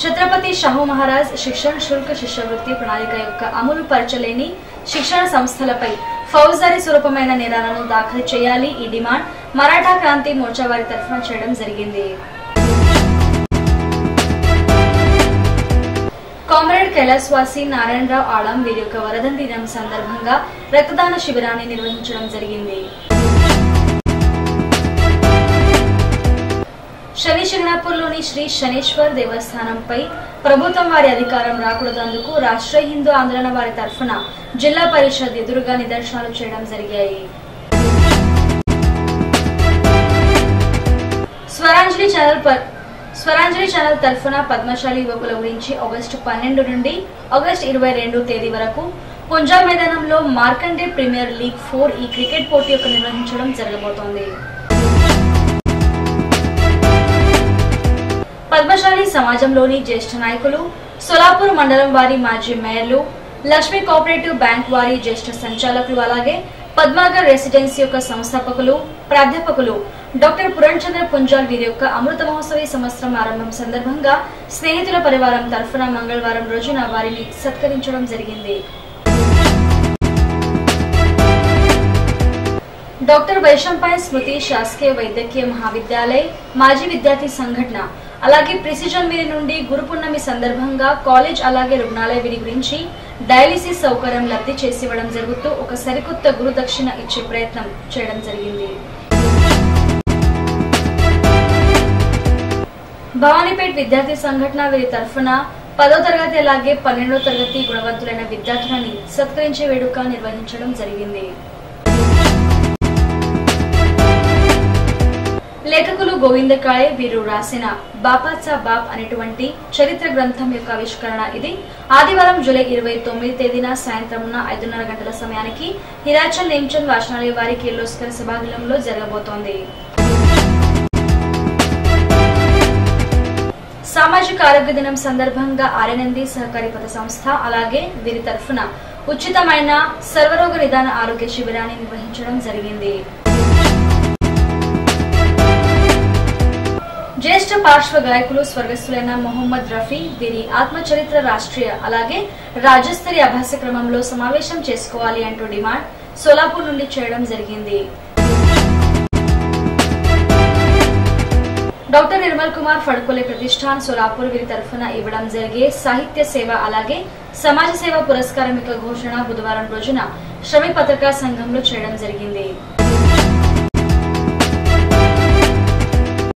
ఛత్రపతి షాహు మహారాజ్ శిక్షణ శుల్క శిష్యవృత్తి ప్రణాళిక యొక్క అమలు పరచలేని శిక్షణ సంస్థలపై ఫౌజదారీ స్వరూపమైన నేరాలను దాఖలు చేయాలి ఈ డిమాండ్ మరాఠా క్రాంతి మోర్చా వారి తరఫున చేయడం జరిగింది కామ్రేడ్ కైలాస్వాసి నారాయణరావు ఆడం వీరి యొక్క వరదం దినం సందర్భంగా రక్తదాన శిబిరాన్ని నిర్వహించడం జరిగింది శని శంగనాపూర్లోని శ్రీ శనేశ్వర్ దేవస్థానంపై ప్రభుత్వం వారి అధికారం రాకూడదందుకు రాష్ట్రీయ హిందూ ఆందోళన వారి తరఫున జిల్లా పరిషత్ ఎదురుగా నిదర్శనాలు చేయడం జరిగాయి Swaranjali channel per Swaranjali channel తరఫున పద్మశాలి యువకుల గురించి ఆగస్టు పన్నెండు నుండి ఆగస్టు ఇరవై రెండు తేదీ వరకు పుంజాబ్ మైదానంలో మార్కండే ప్రీమియర్ లీగ్ ఫోర్ ఈ క్రికెట్ పోటీ యొక్క నిర్వహించడం జరగబోతోంది పద్మశాలి సమాజంలోని జ్యేష్ఠ నాయకులు సోలాపూర్ మండలం వారి మాజీ మేయర్లు లక్ష్మీ కోఆపరేటివ్ బ్యాంక్ వారి జ్యేష్ఠ సంచాలకులు అలాగే పద్మాగర్ రెసిడెన్సీ యొక్క సంస్థాపకులు ప్రాధ్యాపకులు డాక్టర్ పురణ్చంద్ర పుంజాల్ వీరి యొక్క అమృత మహోత్సవి సంవత్సరం ఆరంభం సందర్భంగా స్నేహితుల పరివారం తరఫున మంగళవారం రోజున వారిని సత్కరించడం జరిగింది డాక్టర్ వైశంపాయ్ స్మృతి శాసకీయ వైద్యకీయ మహావిద్యాలయ్ మాజీ విద్యార్థి సంఘటన అలాగే ప్రిసిజన్ వీరి నుండి గురు పున్నమి సందర్భంగా కాలేజ్ అలాగే రుగ్ణాలయ వీరి గురించి డయాలిసిస్ సౌకర్యం లబ్ధి చేసి ఇవ్వడం జరుగుతూ ఒక సరికొత్త గురు దక్షిణ ఇచ్చే ప్రయత్నం చేయడం జరిగింది భవానీపేట్ విద్యార్థి సంఘటన వీరి తరఫున పదో తరగతి అలాగే పన్నెండో తరగతి గుణవంతులైన విద్యార్థులని సత్కరించే వేడుక నిర్వహించడం జరిగింది లేఖకులు గోవిందకాయ్ వీరు రాసిన బాపాత్సా బాప్ అనేటువంటి చరిత్ర గ్రంథం యొక్క ఆవిష్కరణ ఇది ఆదివారం జూలై ఇరవై తొమ్మిది తేదీన సాయంత్రం ఐదున్నర గంటల సమయానికి హిరాచల్ నేమ్చంద్ వాచనాలయ వారి కిర్లోస్కర్ సభాగృహంలో జరగబోతోంది సామాజిక ఆరోగ్య దినం సందర్భంగా ఆర్యనంది సహకారి పథ సంస్థ అలాగే వీరి తరఫున ఉచితమైన సర్వరోగ నిదాన ఆరోగ్య శిబిరాన్ని నిర్వహించడం జరిగింది జ్యేష్ఠ పార్శ్వ గాయకులు స్వర్గస్థులైన మొహమ్మద్ రఫీ వీరి ఆత్మచరిత్ర రాష్ట్రీయ అలాగే రాజ్యస్తరీయ అభ్యాస క్రమంలో సమావేశం చేసుకోవాలి అంటూ డిమాండ్ సోలాపూర్ నుండి చేయడం జరిగింది డాక్టర్ నిర్మల్ కుమార్ ఫడ్కోలే ప్రతిష్టాన్ సోలాపూర్ వీరి తరఫున ఇవ్వడం జరిగే సాహిత్య సేవ అలాగే సమాజ సేవ పురస్కారం యొక్క ఘోషణ బుధవారం రోజున శ్రమిక్ పత్రికా సంఘంలో చేయడం జరిగింది